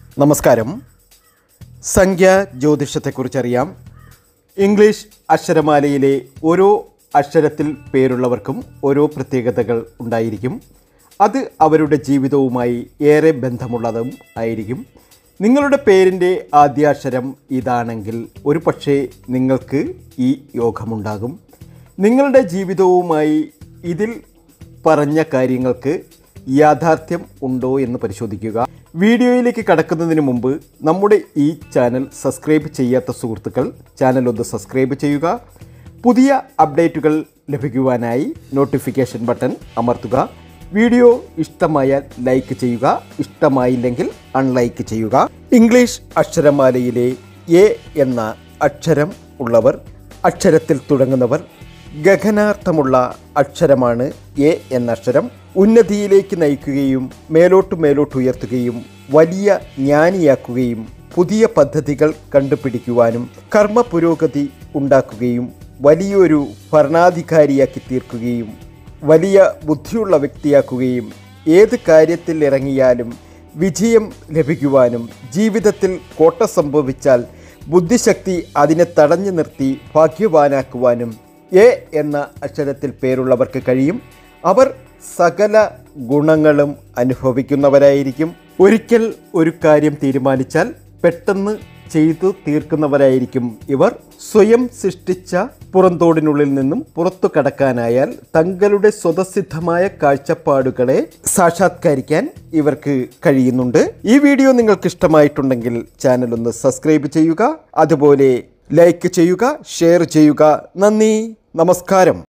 നമസ്കാരം സംഖ്യ ജ്യോതിഷത്തെക്കുറിച്ചറിയാം ഇംഗ്ലീഷ് അക്ഷരമാലയിലെ ഓരോ അക്ഷരത്തിൽ പേരുള്ളവർക്കും ഓരോ പ്രത്യേകതകൾ ഉണ്ടായിരിക്കും അത് അവരുടെ ജീവിതവുമായി ഏറെ ബന്ധമുള്ളതും ആയിരിക്കും നിങ്ങളുടെ പേരിൻ്റെ ആദ്യാക്ഷരം ഇതാണെങ്കിൽ ഒരു പക്ഷേ നിങ്ങൾക്ക് ഈ യോഗമുണ്ടാകും നിങ്ങളുടെ ജീവിതവുമായി ഇതിൽ പറഞ്ഞ കാര്യങ്ങൾക്ക് യാഥാർത്ഥ്യം ഉണ്ടോ എന്ന് പരിശോധിക്കുക വീഡിയോയിലേക്ക് കടക്കുന്നതിന് മുമ്പ് നമ്മുടെ ഈ ചാനൽ സബ്സ്ക്രൈബ് ചെയ്യാത്ത സുഹൃത്തുക്കൾ ചാനൽ ഒന്ന് സബ്സ്ക്രൈബ് ചെയ്യുക പുതിയ അപ്ഡേറ്റുകൾ ലഭിക്കുവാനായി നോട്ടിഫിക്കേഷൻ ബട്ടൺ അമർത്തുക വീഡിയോ ഇഷ്ടമായാൽ ലൈക്ക് ചെയ്യുക ഇഷ്ടമായില്ലെങ്കിൽ അൺലൈക്ക് ചെയ്യുക ഇംഗ്ലീഷ് അക്ഷരമാലയിലെ എ എന്ന അക്ഷരം ഉള്ളവർ അക്ഷരത്തിൽ തുടങ്ങുന്നവർ ഗഗനാർത്ഥമുള്ള അക്ഷരമാണ് എ എന്ന അക്ഷരം ഉന്നതിയിലേക്ക് നയിക്കുകയും മേലോട്ട് മേലോട്ട് ഉയർത്തുകയും വലിയ ജ്ഞാനിയാക്കുകയും പുതിയ പദ്ധതികൾ കണ്ടുപിടിക്കുവാനും കർമ്മ പുരോഗതി ഉണ്ടാക്കുകയും വലിയൊരു ഭരണാധികാരിയാക്കി തീർക്കുകയും വലിയ ബുദ്ധിയുള്ള വ്യക്തിയാക്കുകയും ഏത് കാര്യത്തിൽ ഇറങ്ങിയാലും വിജയം ലഭിക്കുവാനും ജീവിതത്തിൽ കോട്ട സംഭവിച്ചാൽ ബുദ്ധിശക്തി അതിനെ തടഞ്ഞു നിർത്തി ഭാഗ്യവാനാക്കുവാനും എ എന്ന അക്ഷരത്തിൽ പേരുള്ളവർക്ക് കഴിയും അവർ സകല ഗുണങ്ങളും അനുഭവിക്കുന്നവരായിരിക്കും ഒരിക്കൽ ഒരു കാര്യം തീരുമാനിച്ചാൽ പെട്ടെന്ന് ചെയ്തു തീർക്കുന്നവരായിരിക്കും ഇവർ സ്വയം സൃഷ്ടിച്ച പുറന്തോടിനുള്ളിൽ നിന്നും പുറത്തു കടക്കാനായാൽ തങ്ങളുടെ സ്വതസിദ്ധമായ കാഴ്ചപ്പാടുകളെ സാക്ഷാത്കരിക്കാൻ ഇവർക്ക് കഴിയുന്നുണ്ട് ഈ വീഡിയോ നിങ്ങൾക്ക് ഇഷ്ടമായിട്ടുണ്ടെങ്കിൽ ചാനൽ ഒന്ന് സബ്സ്ക്രൈബ് ചെയ്യുക അതുപോലെ ലൈക്ക് ചെയ്യുക ഷെയർ ചെയ്യുക നന്ദി നമസ്കാരം